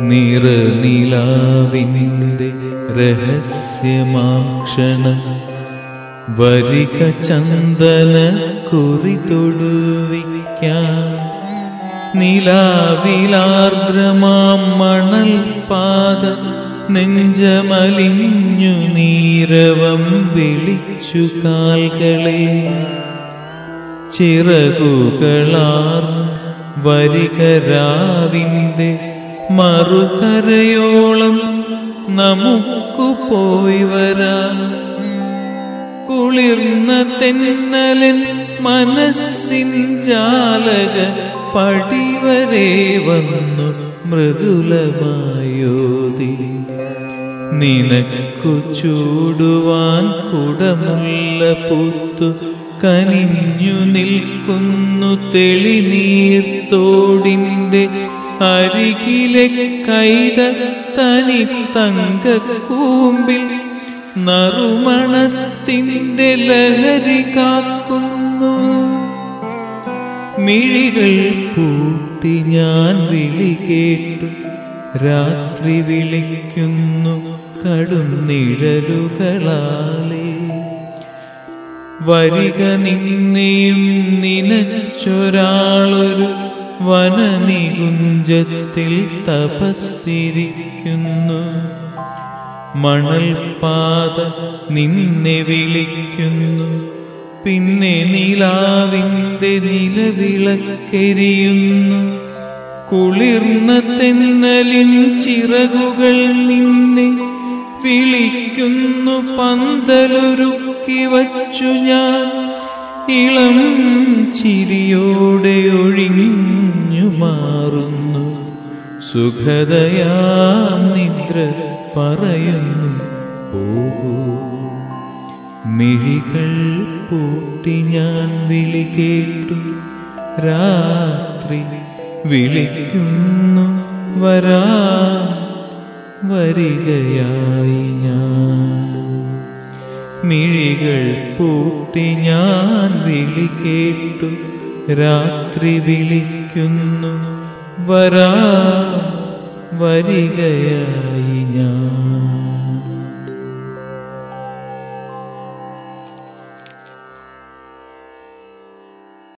നിറനിലാവിൻ്റെ രഹസ്യമാക്ഷണം വരിക ചന്ദന കുറി തൊടുവിക്കാം നിലാവിലാർദ്രമാം മണൽ പാത നെഞ്ചമലിഞ്ഞു നീരവം വിളിച്ചു കാൽകളെ ചിറകുകളാർ വരികരാവിൻ്റെ മറുകരയോളം നമുക്കു പോയി വരാം കുളിർന്ന തെന്നലൻ മനസ്സിൻ ജാലക പടിവരെ വന്നു മൃദുലമായോതി നിനക്കു ചൂടുവാൻ കുടമുല്ല പൂത്തു കനിഞ്ഞു നിൽക്കുന്നു തെളിനീർത്തോടിൻ്റെ അരികിലെ കൈത തനി തങ്കക്കൂമ്പിൽ നറുമണത്തിൻ്റെ ലഹരി കാക്കുന്നു മിഴികൾ പൂട്ടി ഞാൻ വിളി കേട്ടു രാത്രി വിളിക്കുന്നു കടും നിഴലുകളാലേ വരിക നിന്നെയും നിനച്ചൊരാളൊരു വനനികുഞ്ചത്തിൽ തപസ്സിരിക്കുന്നു മണൽപാത നിന്നെ വിളിക്കുന്നു പിന്നെ നിലാവിൻ്റെ നിലവിളക്കെരിയുന്നു കുളിർന്ന തെന്നലിൻ ചിറകുകൾ നിന്നെ വിളിക്കുന്നു പന്തലൊരുക്കി വച്ചു ഞാൻ ഇളം ചിരിയോടെ ഒഴിഞ്ഞു മാറുന്നു സുഖദയാം നിദ്ര പറയുന്നു പോകൂ മിഴികൾ പൂട്ടി ഞാൻ വിളി കേട്ടു രാത്രി വിളിക്കുന്നു വരാ വരികയായി ഞാൻ മിഴികൾ പൂട്ടി ഞാൻ വിളി കേട്ടു രാത്രി വിളിക്കുന്നു വരാ വരികയായി